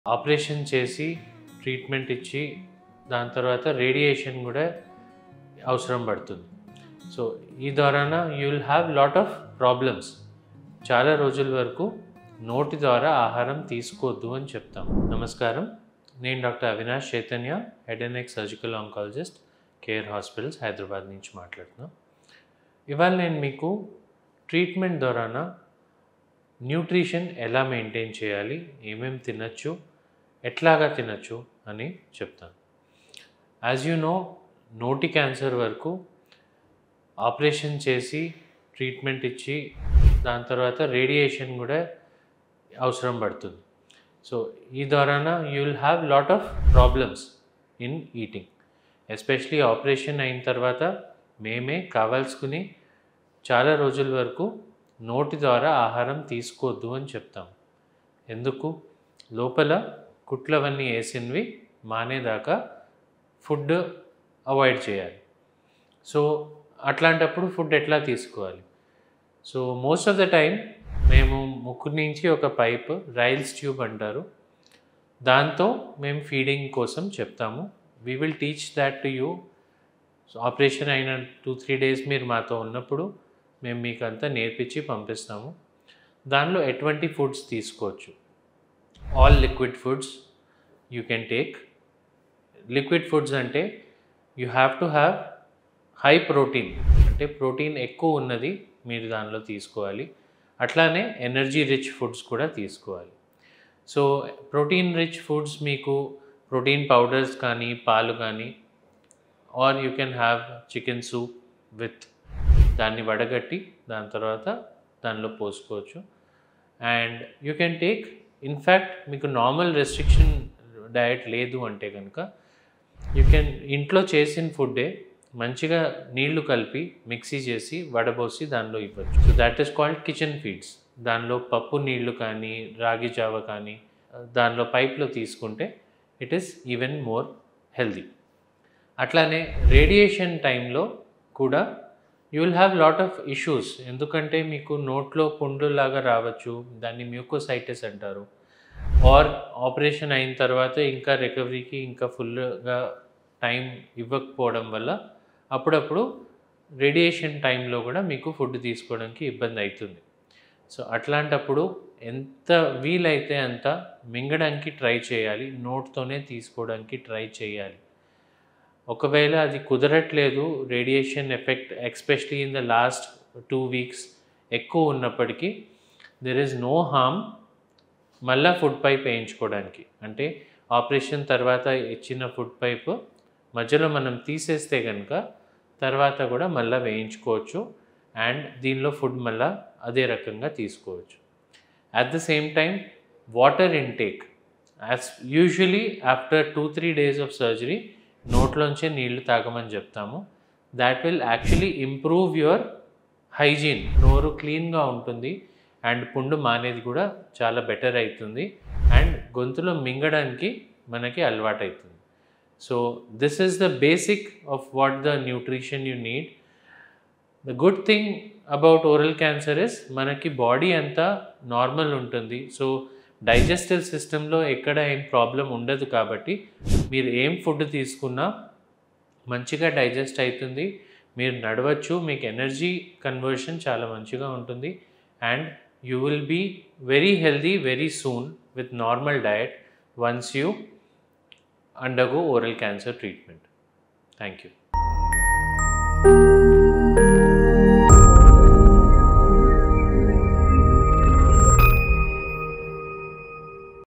operation చేసి treatment ఇచ్చి దాని తర్వాత రేడియేషన్ కూడా అవసరం పడుతుంది సో ఈ ద్వారాన you will have lot of problems చాలా రోజుల వరకు నోటి ద్వారా ఆహారం తీసుకోవద్దు అని చెప్తాం నమస్కారం నేను doctor Avinash Chaitanya head and neck surgical oncologist Care Hospitals Hyderabad నుంచి మాట్లాడుతున్నాను ఇవాళ నేను మీకు ట్రీట్మెంట్ ద్వారాన న్యూట్రిషన్ ఎలా మెయింటైన్ చేయాలి ఏమేమి తినచ్చు ఎట్లాగా తినచ్చు అని చెప్తాను యాజ్ యూ నో నోటి క్యాన్సర్ వరకు ఆపరేషన్ చేసి ట్రీట్మెంట్ ఇచ్చి దాని తర్వాత రేడియేషన్ కూడా అవసరం పడుతుంది సో ఈ ద్వారాన you will have lot of problems in eating especially operation అయిన తర్వాత మేమే కావాల్సుకుని చాలా రోజుల వరకు నోటి ద్వారా ఆహారం తీసుకోవద్దు అని చెప్తాం ఎందుకు లోపల కుట్లవన్నీ వేసినవి మానేదాకా ఫుడ్ అవాయిడ్ చేయాలి సో అట్లాంటప్పుడు ఫుడ్ ఎట్లా తీసుకోవాలి so most of the time మేము ముక్కు నుంచి ఒక పైప్ రైల్స్ ట్యూబ్ అంటారు దాంతో మేము ఫీడింగ్ కోసం చెప్తాము we will teach that to you so operation అయిన టూ త్రీ డేస్ మీరు మాతో ఉన్నప్పుడు మేము మీకు అంతా నేర్పించి పంపిస్తాము దానిలో ఎటువంటి ఫుడ్స్ తీసుకోవచ్చు all liquid foods you can take liquid foods అంటే you have to have high protein అంటే ప్రోటీన్ ఎక్కువ ఉన్నది మీరు దానిలో తీసుకోవాలి అట్లానే ఎనర్జీ రిచ్ ఫుడ్స్ కూడా తీసుకోవాలి సో ప్రోటీన్ రిచ్ ఫుడ్స్ మీకు ప్రోటీన్ పౌడర్స్ కానీ పాలు కానీ or you can have chicken soup with దాన్ని వడగట్టి దాని తర్వాత దానిలో పోసుకోవచ్చు and you can take in fact మీకు నార్మల్ రెస్ట్రిక్షన్ డయట్ లేదు అంటే కనుక యూ కెన్ ఇంట్లో చేసిన ఫుడ్డే మంచిగా నీళ్లు కలిపి మిక్సీ చేసి వడబోసి దానిలో ఇవ్వచ్చు so that is called kitchen feeds దానిలో పప్పు నీళ్లు కానీ రాగి జావ కానీ దానిలో పైప్లో తీసుకుంటే it is even more healthy అట్లానే రేడియేషన్ టైంలో కూడా you will have lot of issues ఎందుకంటే మీకు నోట్లో పుండులాగా రావచ్చు దాన్ని మ్యూకోసైటిస్ అంటారు ఆర్ ఆపరేషన్ అయిన తర్వాత ఇంకా రికవరీకి ఇంకా ఫుల్గా టైం ఇవ్వకపోవడం వల్ల అప్పుడప్పుడు రేడియేషన్ టైంలో కూడా మీకు ఫుడ్ తీసుకోవడానికి ఇబ్బంది అవుతుంది సో అట్లాంటప్పుడు ఎంత వీలైతే అంత మింగడానికి ట్రై చేయాలి నోట్తోనే తీసుకోవడానికి ట్రై చేయాలి ఒకవేళ అది కుదరట్లేదు radiation effect especially in the last two weeks ఎక్కువ ఉన్నప్పటికీ దెర్ ఈజ్ నో హామ్ మళ్ళా ఫుడ్ పైప్ వేయించుకోవడానికి అంటే ఆపరేషన్ తర్వాత ఇచ్చిన ఫుడ్ పైప్ మధ్యలో మనం తీసేస్తే కనుక తర్వాత కూడా మళ్ళీ వేయించుకోవచ్చు అండ్ దీనిలో ఫుడ్ మళ్ళా అదే రకంగా తీసుకోవచ్చు at the same time water intake as usually after two three days of surgery నోట్లోంచే నీళ్లు తాగమని చెప్తాము that will actually improve your hygiene నోరు క్లీన్గా ఉంటుంది అండ్ పుండు మానేది కూడా చాలా బెటర్ అవుతుంది అండ్ గొంతులో మింగడానికి మనకి అలవాటు అవుతుంది so this is the basic of what the nutrition you need the good thing about oral cancer is మనకి బాడీ అంతా నార్మల్ ఉంటుంది సో డైజెస్టివ్ సిస్టంలో ఎక్కడ ఏం ప్రాబ్లం ఉండదు కాబట్టి మీరు ఏం ఫుడ్ తీసుకున్నా మంచిగా డైజెస్ట్ అవుతుంది మీరు నడవచ్చు మీకు ఎనర్జీ కన్వర్షన్ చాలా మంచిగా ఉంటుంది and you will be very healthy very soon with normal diet once you undergo oral cancer treatment thank you